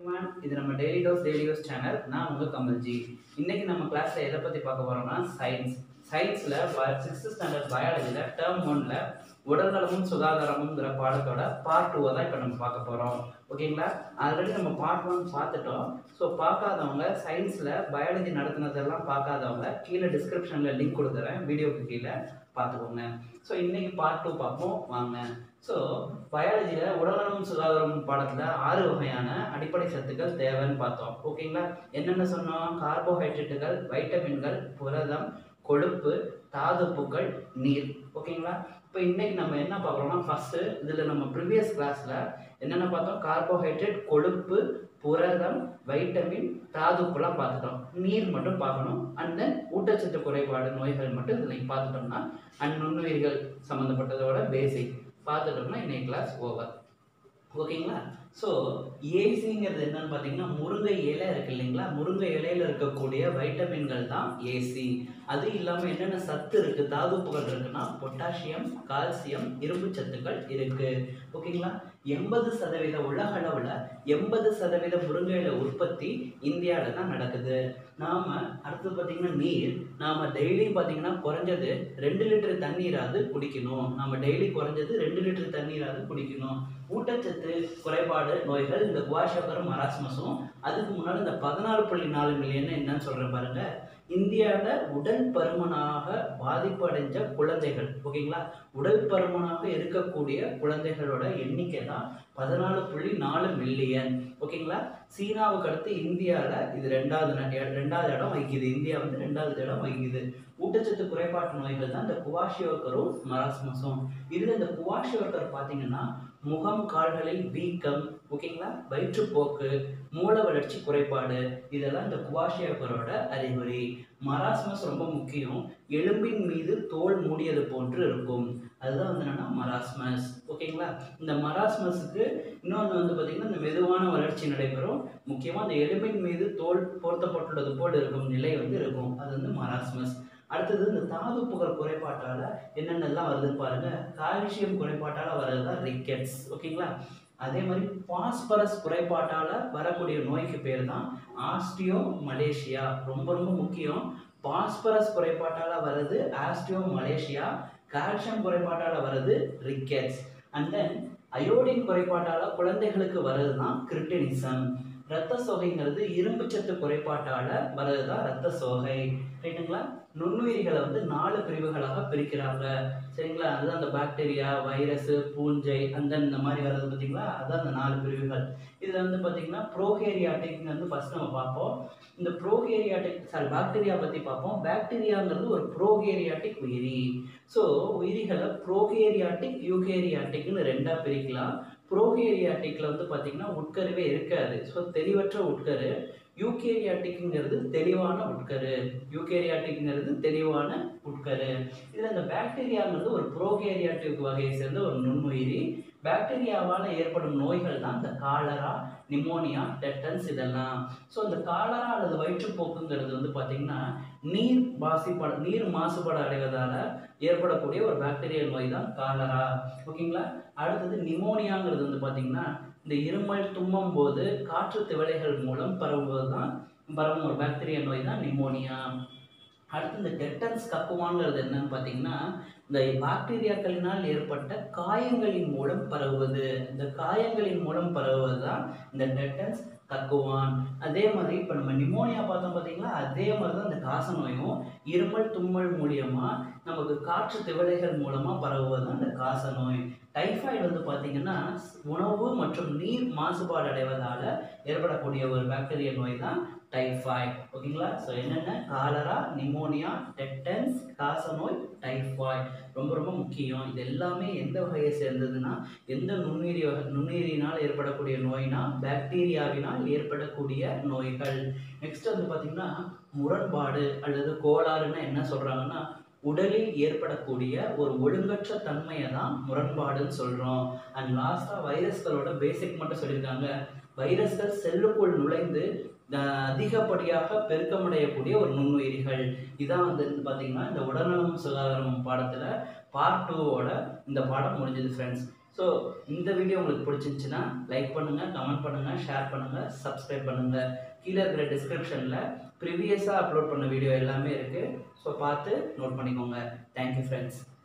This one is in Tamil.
எவ்ரிவன் இது நம்ம daily dose daily dose channel நான் உங்கள் கமல்ஜி இன்னைக்கு நம்ம கிளாஸில் எதை பற்றி பார்க்க போகிறோம்னா சயின்ஸ் சயின்ஸில் சிக்ஸ்த் ஸ்டாண்டர்ட் பயாலஜியில் டேர்ம் ஒன்ல உடல்நலமும் சுகாதாரமுங்கிற பாடத்தோட பார்ட் டூவை தான் இப்போ நம்ம பார்க்க போகிறோம் ஓகேங்களா ஆல்ரெடி நம்ம பார்ட் ஒன் பார்த்துட்டோம் ஸோ பார்க்காதவங்க சயின்ஸில் பயாலஜி நடத்துனதெல்லாம் பார்க்காதவங்க கீழே டிஸ்கிரிப்ஷனில் லிங்க் கொடுக்குறேன் வீடியோக்கு கீழே பார்த்துக்கோங்க ஸோ இன்னைக்கு பார்ட் டூ பார்ப்போம் வாங்க ஸோ பயாலஜியில் உடல்நலம் சுகாதாரம் பாடத்தில் ஆறு வகையான அடிப்படை சத்துக்கள் தேவைன்னு பார்த்தோம் ஓகேங்களா என்னென்ன சொன்னோம் கார்போஹைட்ரேட்டுகள் வைட்டமின்கள் புரதம் கொழுப்பு தாதுப்புக்கள் நீர் ஓகேங்களா இப்போ இன்னைக்கு நம்ம என்ன பார்க்குறோம்னா ஃபர்ஸ்ட் இதில் நம்ம ப்ரீவியஸ் கிளாஸில் என்னென்ன பார்த்தோம் கார்போஹைட்ரேட் கொழுப்பு புரதம் வைட்டமின் தாதுப்புலாம் பார்த்துட்டோம் நீர் மட்டும் பார்க்கணும் அண்ட் தென் ஊட்டச்சத்து குறைபாடு நோய்கள் மட்டும் இதில் பார்த்துட்டோம்னா அண்ட் நுண்ணுயிர்கள் சம்மந்தப்பட்டதோட பேசிக் பார்த்துட்டோம்னா இன்னைக்கு கிளாஸ் ஓவர் ஓகேங்களா ஸோ ஏசிங்கிறது என்னன்னு பார்த்தீங்கன்னா முருங்கை இலை இருக்கு இல்லைங்களா முருங்கை இலையில இருக்கக்கூடிய வைட்டமின்கள் தான் ஏசி அது இல்லாமல் என்னென்ன சத்து இருக்கு தாதுப்புகள் இருக்குன்னா பொட்டாசியம் கால்சியம் இரும்பு சத்துக்கள் இருக்கு ஓகேங்களா எண்பது சதவீத உலக அளவில் எண்பது சதவீத முருங்கை இலை உற்பத்தி இந்தியாவில் தான் நடக்குது நாம அடுத்தது பார்த்தீங்கன்னா நீர் நாம டெய்லி பார்த்தீங்கன்னா குறைஞ்சது ரெண்டு லிட்டர் தண்ணீராவது குடிக்கணும் நம்ம டெய்லி குறைஞ்சது ரெண்டு லிட்டர் தண்ணீராவது குடிக்கணும் ஊட்டச்சத்து குறைபாடு நோய்கள் இந்த குவாஷக்கரும் மராஸ்மஸும் அதுக்கு முன்னாடி இந்த பதினாலு புள்ளி நாலு மில்லியன் என்னன்னு சொல்றேன் பாருங்க இந்தியாவில் உடல் பருமனாக பாதிப்பு அடைஞ்ச குழந்தைகள் ஓகேங்களா உடல் பருமனாக இருக்கக்கூடிய குழந்தைகளோட எண்ணிக்கை தான் பதினாலு புள்ளி நாலு மில்லியன் ஓகேங்களா சீனாவுக்கு அடுத்து இந்தியாவில் இது ரெண்டாவது ந- ரெண்டாவது இடம் வகிக்குது இந்தியா வந்து ரெண்டாவது இடம் வகிக்குது ஊட்டச்சத்து குறைபாட்டு நோய்கள் தான் இந்த குவாஷியோக்கரும் மராஸ்மஸும் இதில் இந்த குவாஷியோக்கர் பார்த்தீங்கன்னா முகம் கால்களில் வீக்கம் ஓகேங்களா வயிற்றுப்போக்கு மூல வளர்ச்சி குறைபாடு இதெல்லாம் இந்த குவாஷியோக்கரோட அறிகுறி மராஸ்மஸ் ரொம்ப முக்கியம் எலும்பின் மீது தோல் மூடியது போன்று இருக்கும் அதுதான் வந்து என்னன்னா மராஸ்மஸ் ஓகேங்களா இந்த மராஸ்மஸுக்கு இன்னொன்று வந்து பார்த்தீங்கன்னா இந்த மெதுவான வளர்ச்சி நடைபெறும் முக்கியமாக அந்த எலும்பின் மீது தோல் பொருத்தப்பட்டுள்ளது போல் இருக்கும் நிலை வந்து இருக்கும் அது வந்து மராஸ்மஸ் அடுத்தது இந்த தாதுப்புகள் குறைபாட்டால் என்னென்னலாம் வருதுன்னு பாருங்க கால்சியம் குறைபாட்டால் வர்றது தான் ரிக்கெட்ஸ் ஓகேங்களா அதே மாதிரி பாஸ்பரஸ் குறைபாட்டால் வரக்கூடிய நோய்க்கு பேர் தான் ஆஸ்டியோ மலேசியா ரொம்ப ரொம்ப முக்கியம் பாஸ்பரஸ் குறைபாட்டால் வர்றது ஆஸ்டியோ மலேசியா கால்சியம் குறைபாட்டால் வர்றது ரிக்கெட்ஸ் அண்ட் தென் அயோடின் குறைபாட்டால் குழந்தைகளுக்கு வர்றது தான் கிரிட்டினிசம் இரத்த சோகைங்கிறது இரும்பு சத்து குறைபாட்டால் வர்றது தான் இரத்த சோகை ரைட்டுங்களா நுண்ணுயிரிகளை வந்து நாலு பிரிவுகளாக பிரிக்கிறாங்க சரிங்களா அதுதான் அந்த பாக்டீரியா வைரஸ் பூஞ்சை அந்த இந்த மாதிரி வர்றது பார்த்தீங்களா அதுதான் அந்த நாலு பிரிவுகள் இதில் வந்து பார்த்தீங்கன்னா ப்ரோகேரியாட்டிக் வந்து ஃபர்ஸ்ட் நம்ம பார்ப்போம் இந்த ப்ரோகேரியாட்டிக் சாரி பாக்டீரியா பற்றி பார்ப்போம் பாக்டீரியாங்கிறது ஒரு ப்ரோகேரியாட்டிக் உயிரி ஸோ உயிரிகளை ப்ரோகேரியாட்டிக் யூகேரியாட்டிக்னு ரெண்டாக பிரிக்கலாம் ப்ரோகேரியாட்டிக்கில் வந்து பார்த்தீங்கன்னா உட்கருவே இருக்காது ஸோ தெளிவற்ற உட்கரு யூகேரியாட்டிக்ங்கிறது தெளிவான உட்கரு யூகேரியாட்டிக்ங்கிறது தெளிவான உட்கரு இதில் இந்த பாக்டீரியாங்கிறது ஒரு ப்ரோகேரியாட்டிக் வகையை சேர்ந்த ஒரு நுண்ணுயிரி பாக்டீரியாவால் ஏற்படும் நோய்கள் தான் இந்த காலரா நிமோனியா டெட்டன்ஸ் இதெல்லாம் ஸோ இந்த காலரா அல்லது வயிற்றுப்போக்குங்கிறது வந்து பார்த்தீங்கன்னா நீர் மாசுபாடு நீர் மாசுபாடு அடைவதால் ஏற்படக்கூடிய ஒரு பாக்டீரியல் நோய் தான் காலரா ஓகேங்களா அடுத்தது நிமோனியாங்கிறது வந்து பார்த்தீங்கன்னா இந்த இருமல் தும்மும் போது காற்று திவலைகள் மூலம் பரவுவது தான் பரவும் ஒரு பாக்டீரியா நோய் தான் நிமோனியா அடுத்து இந்த டெட்டன்ஸ் கக்குவாங்கிறது என்னன்னு பார்த்தீங்கன்னா இந்த பாக்டீரியாக்களினால் ஏற்பட்ட காயங்களின் மூலம் பரவுவது இந்த காயங்களின் மூலம் பரவுவது தான் இந்த டெட்டன்ஸ் கக்குவான் அதே மாதிரி இப்போ நம்ம நிமோனியா பார்த்தோம் பார்த்தீங்களா அதே மாதிரி தான் இந்த காச நோயும் இருமல் தும்மல் மூலியமா நமக்கு காற்று திவலைகள் மூலமா பரவுவது தான் இந்த காச நோய் டைஃபாய்டு வந்து பார்த்தீங்கன்னா உணவு மற்றும் நீர் மாசுபாடு அடைவதால ஏற்படக்கூடிய ஒரு பாக்டீரியா நோய் தான் டைஃபாய்டு ஓகேங்களா ஸோ என்னென்ன காலரா நிமோனியா டெட்டன்ஸ் காசநோய் டைஃபாய்டு ரொம்ப ரொம்ப முக்கியம் இது எல்லாமே எந்த வகையை சேர்ந்ததுன்னா எந்த நுண்ணுயிரி வகை நுண்ணுயிரினால் ஏற்படக்கூடிய நோய்னா பாக்டீரியாவினால் ஏற்படக்கூடிய நோய்கள் நெக்ஸ்ட் வந்து பார்த்தீங்கன்னா முரண்பாடு அல்லது கோளாறுன்னு என்ன சொல்கிறாங்கன்னா உடலில் ஏற்படக்கூடிய ஒரு ஒழுங்கற்ற தன்மையை தான் முரண்பாடுன்னு சொல்கிறோம் அண்ட் லாஸ்ட்டாக வைரஸ்களோட பேசிக் மட்டும் சொல்லியிருக்காங்க வைரஸ்கள் செல்லுக்குள் நுழைந்து அஹ், அதிகப்படியாக பெருக்கமடையக்கூடிய ஒரு நுண்ணுயிரிகள் இதான் வந்து பார்த்தீங்கன்னா இந்த உடல்நலம் சுகாதாரம் பாடத்தில் பார்ட் டூவோட இந்த பாடம் முடிஞ்சது ஃப்ரெண்ட்ஸ் ஸோ இந்த வீடியோ உங்களுக்கு பிடிச்சிருந்துச்சுன்னா லைக் பண்ணுங்கள் கமெண்ட் பண்ணுங்கள் ஷேர் பண்ணுங்கள் சப்ஸ்கிரைப் பண்ணுங்கள் கீழே இருக்கிற டிஸ்கிரிப்ஷனில் ப்ரீவியஸாக அப்லோட் பண்ண வீடியோ எல்லாமே இருக்குது ஸோ பார்த்து நோட் பண்ணிக்கோங்க தேங்க்யூ ஃப்ரெண்ட்ஸ்